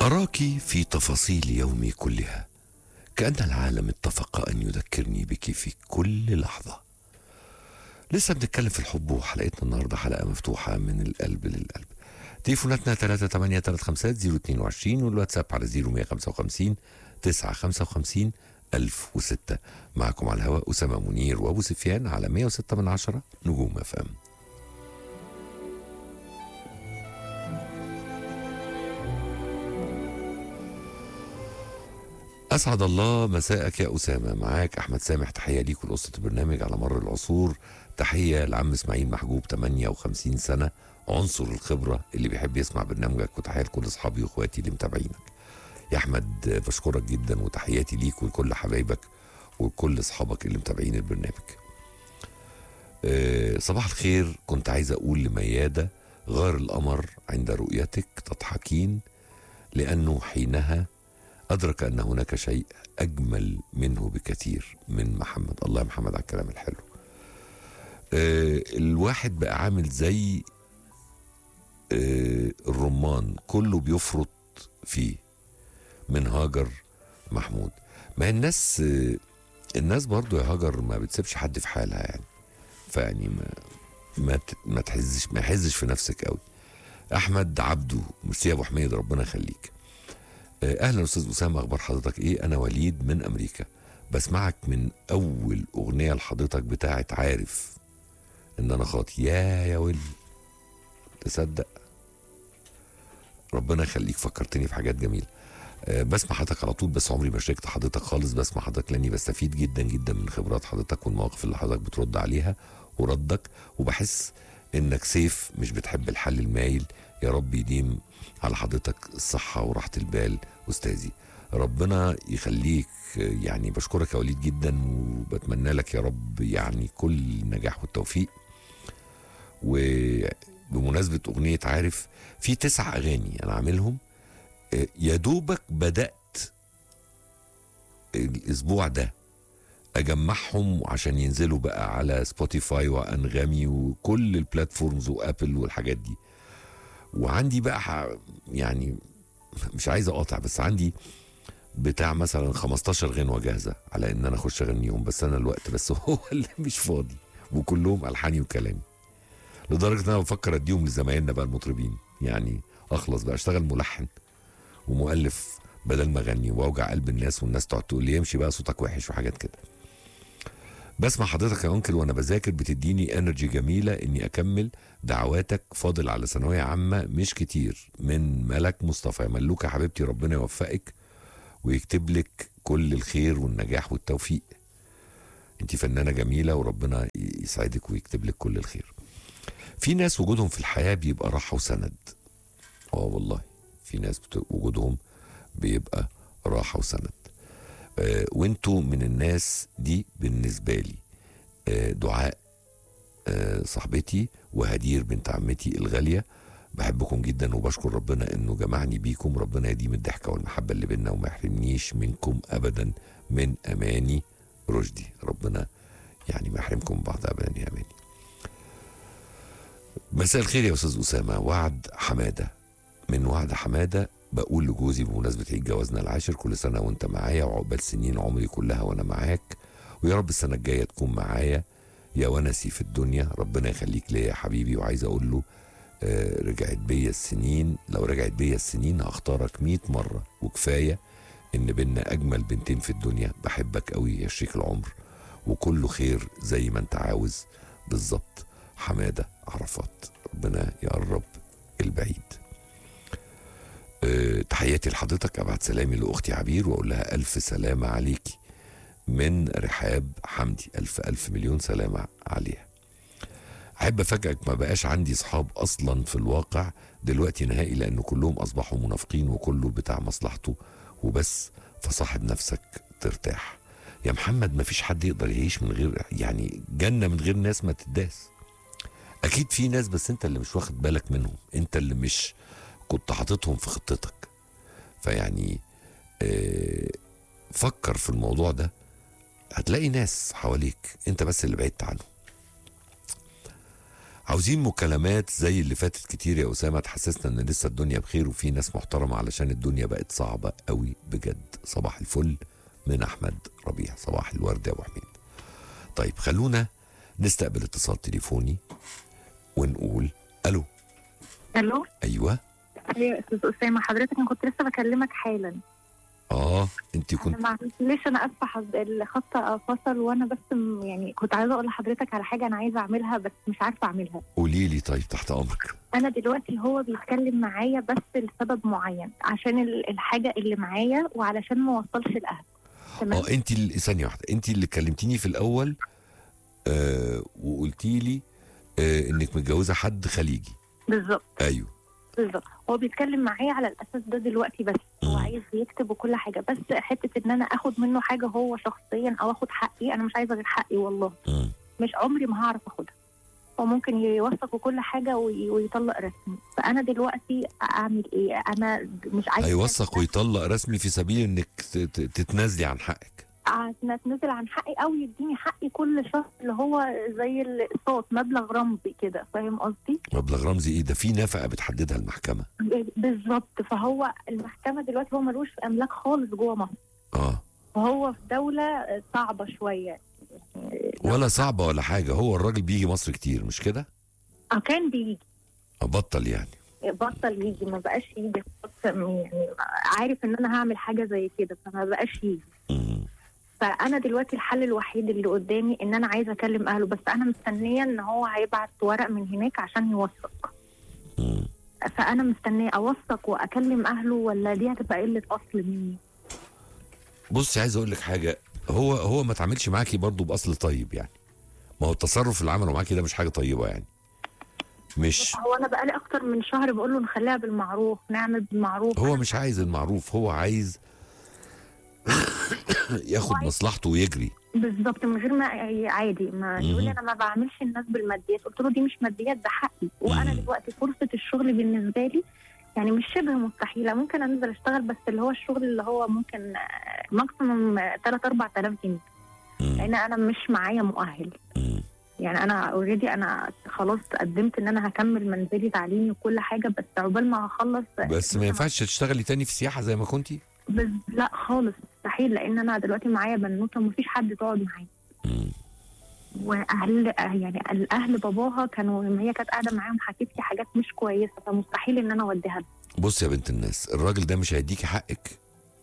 أراك في تفاصيل يومي كلها كأن العالم اتفق أن يذكرني بك في كل لحظة لسه بنتكلم في الحب وحلقتنا النهاردة حلقة مفتوحة من القلب للقلب تليفوناتنا 383 022 والواتساب على 0155 955 1006 معكم على الهواء أسامة منير وأبو سفيان على 106 من عشرة نجوم اف ام أسعد الله مساءك يا أسامة معاك أحمد سامح تحية ليك ولقصة البرنامج على مر العصور تحية لعم إسماعيل محجوب 58 سنة عنصر الخبرة اللي بيحب يسمع برنامجك وتحية لكل أصحابي وإخواتي اللي متابعينك يا أحمد بشكرك جدا وتحياتي ليك ولكل حبايبك وكل أصحابك اللي متابعين البرنامج أه صباح الخير كنت عايز أقول لميادة غار القمر عند رؤيتك تضحكين لأنه حينها أدرك أن هناك شيء أجمل منه بكثير من محمد الله يا محمد على الكلام الحلو آه الواحد بقى عامل زي آه الرمان كله بيفرط فيه من هاجر محمود ما الناس آه الناس برضو يا هاجر ما بتسيبش حد في حالها يعني فيعني ما ما ت- ما تحزش ما يحزش في نفسك قوي احمد عبده ميرسي يا ابو حميد ربنا يخليك آه، اهلا استاذ اسامه اخبار حضرتك ايه انا وليد من امريكا بسمعك من اول اغنيه لحضرتك بتاعت عارف ان انا خاطي يا يا ولي تصدق ربنا يخليك فكرتني في حاجات جميله آه، بسمع حضرتك على طول بس عمري ما شاركت حضرتك خالص بسمع حضرتك لاني بستفيد جدا جدا من خبرات حضرتك والمواقف اللي حضرتك بترد عليها وردك وبحس انك سيف مش بتحب الحل المايل يا رب يديم على حضرتك الصحة وراحة البال أستاذي ربنا يخليك يعني بشكرك يا وليد جدا وبتمنى لك يا رب يعني كل النجاح والتوفيق وبمناسبة أغنية عارف في تسع أغاني أنا عاملهم آه، يا دوبك بدأت الأسبوع ده أجمعهم عشان ينزلوا بقى على سبوتيفاي وأنغامي وكل البلاتفورمز وأبل والحاجات دي وعندي بقى ح- يعني مش عايز اقاطع بس عندي بتاع مثلا 15 غنوه جاهزه على ان انا اخش اغنيهم بس انا الوقت بس هو اللي مش فاضي وكلهم الحاني وكلامي لدرجه ان انا بفكر اديهم لزمايلنا بقى المطربين يعني اخلص بقى اشتغل ملحن ومؤلف بدل ما اغني واوجع قلب الناس والناس تقعد تقول لي يمشي بقى صوتك وحش وحاجات كده بسمع حضرتك يا انكل وانا بذاكر بتديني انرجي جميله اني اكمل دعواتك فاضل على ثانويه عامه مش كتير من ملك مصطفى يا ملوكه يا حبيبتي ربنا يوفقك ويكتب لك كل الخير والنجاح والتوفيق انت فنانه جميله وربنا يسعدك ويكتب لك كل الخير في ناس وجودهم في الحياه بيبقى راحه وسند اه والله في ناس بت- وجودهم بيبقى راحه وسند آه وانتوا من الناس دي بالنسبه لي آه دعاء آه صاحبتي وهدير بنت عمتي الغاليه بحبكم جدا وبشكر ربنا انه جمعني بيكم ربنا يديم الضحكه والمحبه اللي بينا وما يحرمنيش منكم ابدا من اماني رشدي ربنا يعني ما يحرمكم من بعض ابدا يا اماني مساء الخير يا استاذ اسامه وعد حماده من وعد حماده بقول لجوزي بمناسبه عيد جوازنا العاشر كل سنه وانت معايا وعقبال سنين عمري كلها وانا معاك ويا رب السنه الجايه تكون معايا يا ونسي في الدنيا ربنا يخليك ليا يا حبيبي وعايز اقول له آه، رجعت بيا السنين لو رجعت بيا السنين هختارك 100 مرة وكفاية إن بينا أجمل بنتين في الدنيا بحبك قوي يا شريك العمر وكله خير زي ما أنت عاوز بالظبط حمادة عرفات ربنا يقرب البعيد أه تحياتي لحضرتك أبعت سلامي لأختي عبير وأقول لها ألف سلامة عليكي من رحاب حمدي ألف ألف مليون سلامة عليها احب افاجئك ما بقاش عندي صحاب اصلا في الواقع دلوقتي نهائي لان كلهم اصبحوا منافقين وكله بتاع مصلحته وبس فصاحب نفسك ترتاح يا محمد ما فيش حد يقدر يعيش من غير يعني جنه من غير ناس ما تداس اكيد في ناس بس انت اللي مش واخد بالك منهم انت اللي مش كنت حاططهم في خطتك فيعني آه فكر في الموضوع ده هتلاقي ناس حواليك انت بس اللي بعدت عنهم عاوزين مكالمات زي اللي فاتت كتير يا اسامه تحسسنا ان لسه الدنيا بخير وفي ناس محترمه علشان الدنيا بقت صعبه قوي بجد صباح الفل من احمد ربيع صباح الورد يا ابو حميد طيب خلونا نستقبل اتصال تليفوني ونقول الو الو ايوه يا استاذ اسامه حضرتك انا كنت لسه بكلمك حالا اه انت انا كنت معلش انا اسفه حظ- الخط فصل وانا بس م- يعني كنت عايزه اقول لحضرتك على حاجه انا عايزه اعملها بس مش عارفه اعملها قولي لي طيب تحت امرك انا دلوقتي هو بيتكلم معايا بس لسبب معين عشان ال- الحاجه اللي معايا وعلشان ما اوصلش الاهل تمام اه انت اللي ثانيه واحده انت اللي كلمتيني في الاول آه وقلتي لي آه انك متجوزه حد خليجي بالظبط ايوه بالظبط هو بيتكلم معايا على الاساس ده دلوقتي بس هو مم. عايز يكتب وكل حاجه بس حته ان انا اخد منه حاجه هو شخصيا او اخد حقي انا مش عايزه غير حقي والله مم. مش عمري ما هعرف اخدها هو ممكن يوثق وكل حاجه وي- ويطلق رسمي فانا دلوقتي اعمل ايه انا مش عايزه هيوثق ويطلق رسمي في سبيل انك ت- ت- تتنازلي عن حقك اتنازل عن حقي او يديني حقي كل شهر اللي هو زي الاقساط مبلغ رمزي كده فاهم قصدي مبلغ رمزي ايه ده في نفقه بتحددها المحكمه ب- بالظبط فهو المحكمه دلوقتي هو ملوش املاك خالص جوه مصر اه وهو في دوله صعبه شويه ولا صعبه ولا حاجه هو الراجل بيجي مصر كتير مش كده اه كان بيجي بطل يعني بطل يجي ما بقاش يجي خلاص يعني عارف ان انا هعمل حاجه زي كده فما بقاش يجي مم. فانا دلوقتي الحل الوحيد اللي قدامي ان انا عايزه اكلم اهله بس انا مستنيه ان هو هيبعت ورق من هناك عشان يوثق مم. فانا مستنيه اوثق واكلم اهله ولا دي هتبقى قله اصل مني بصي عايز اقول لك حاجه هو هو ما تعملش معاكي برضه باصل طيب يعني ما هو التصرف اللي عمله معاكي ده مش حاجه طيبه يعني مش هو انا بقالي اكتر من شهر بقول له نخليها بالمعروف نعمل بالمعروف هو مش عايز المعروف هو عايز ياخد مصلحته ويجري بالظبط من غير ما عادي ما يقول لي مهم. انا ما بعملش الناس بالماديات قلت له دي مش ماديات ده حقي وانا مم. دلوقتي فرصه الشغل بالنسبه لي يعني مش شبه مستحيله ممكن انزل اشتغل بس اللي هو الشغل اللي هو ممكن ماكسيموم 3 4000 جنيه مم. لان انا مش معايا مؤهل مم. يعني انا اوريدي انا خلاص قدمت ان انا هكمل منزلي تعليمي وكل حاجه بس عقبال ما هخلص بس ما ينفعش تشتغلي تاني في سياحه زي ما كنتي بس لا خالص مستحيل لان انا دلوقتي معايا بنوته ومفيش حد تقعد معايا مم. واهل يعني الاهل باباها كانوا لما هي كانت قاعده معاهم حكيت لي حاجات مش كويسه فمستحيل ان انا اوديها لها. بص يا بنت الناس الراجل ده مش هيديكي حقك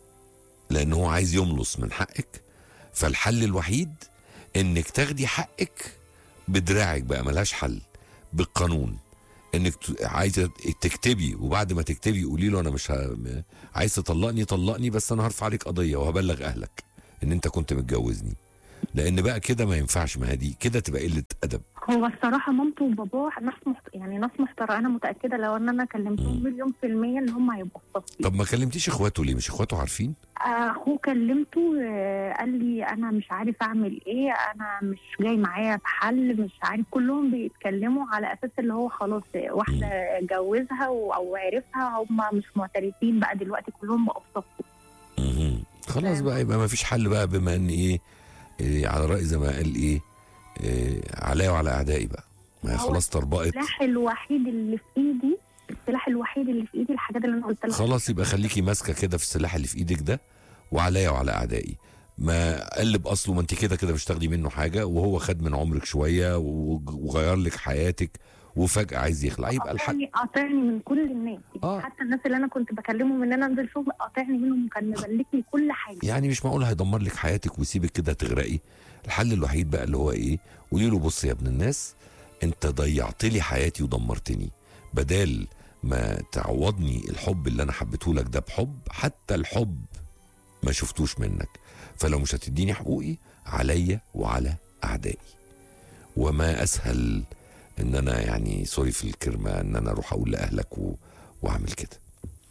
لان هو عايز يملص من حقك فالحل الوحيد انك تاخدي حقك بدراعك بقى ملهاش حل بالقانون انك ت- عايزه تكتبي وبعد ما تكتبي قولي له انا مش ه... م- عايز تطلقني طلقني بس انا هرفع عليك قضيه وهبلغ اهلك ان انت كنت متجوزني لان بقى كده ما ينفعش ما هي دي كده تبقى قله ادب هو الصراحه مامته وباباه ناس محت... يعني ناس محترمه انا متاكده لو ان انا كلمتهم مليون في الميه ان هم هيبقوا في صفي طب ما كلمتيش اخواته ليه مش اخواته عارفين اخوه كلمته آه، قال لي انا مش عارف اعمل ايه انا مش جاي معايا بحل مش عارف كلهم بيتكلموا على اساس اللي هو خلاص واحده جوزها و- او عرفها هم مش معترفين بقى دلوقتي كلهم بقوا في صفه مهم. خلاص بقى يبقى ما فيش حل بقى بما ان ايه, إيه على راي زي ما قال ايه, إيه عليا وعلى اعدائي بقى ما هي هو خلاص طربقت السلاح الوحيد اللي في ايدي السلاح الوحيد اللي في ايدي الحاجات اللي انا قلت لك خلاص يبقى خليكي ماسكه كده في السلاح اللي في ايدك ده وعليا وعلى اعدائي ما قلب اصله ما انت كده كده مش تاخدي منه حاجه وهو خد من عمرك شويه و- وغير لك حياتك وفجاه عايز يخلع يبقى الحق قاطعني قاطعني من كل الناس آه. حتى الناس اللي انا كنت بكلمهم ان انا انزل شغل قاطعني منهم وكان مبلكني كل حاجه يعني مش معقول هيدمر لك حياتك ويسيبك كده تغرقي الحل الوحيد بقى اللي هو ايه قولي له بص يا ابن الناس انت ضيعت لي حياتي ودمرتني بدال ما تعوضني الحب اللي انا حبيته لك ده بحب حتى الحب ما شفتوش منك فلو مش هتديني حقوقي عليا وعلى اعدائي وما اسهل ان انا يعني سوري في الكلمه ان انا اروح اقول لاهلك و... واعمل كده